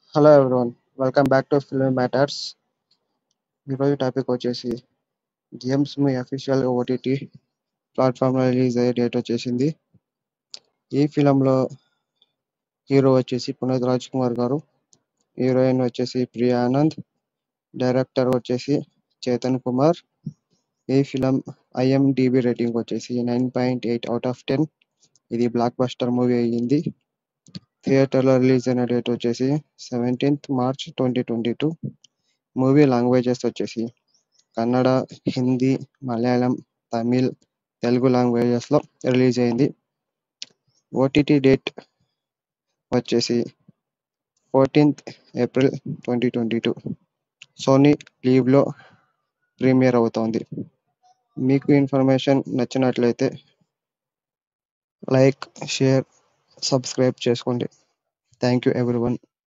hello everyone welcome back to film matters ఈరోజు topic వచ్చేసి games మీ అఫీషియల్ ఓటీటీ ప్లాట్ఫామ్లో రిలీజ్ అయ్యే డేట్ వచ్చేసింది ఈ ఫిలంలో హీరో వచ్చేసి పునీత్ రాజ్ కుమార్ గారు హీరోయిన్ వచ్చేసి ప్రియా ఆనంద్ డైరెక్టర్ వచ్చేసి చేతన్ కుమార్ ఈ ఫిలం ఐఎండిబి రేటింగ్ వచ్చేసి nine point eight out of ten ఇది బ్లాక్ బస్టర్ మూవీ అయ్యింది థియేటర్లో రిలీజ్ అయిన డేట్ వచ్చేసి seventeenth March twenty twenty two movie languages వచ్చేసి కన్నడ హిందీ మలయాళం తమిళ్ తెలుగు లాంగ్వేజెస్లో రిలీజ్ అయింది ఓటీటీ డేట్ వచ్చేసి fourteenth April twenty twenty two Sony లీవ్లో ప్రీమియర్ అవుతోంది మీకు ఇన్ఫర్మేషన్ నచ్చినట్లయితే లైక్ షేర్ సబ్స్క్రైబ్ చేసుకోండి థ్యాంక్ యూ ఎవ్రీవన్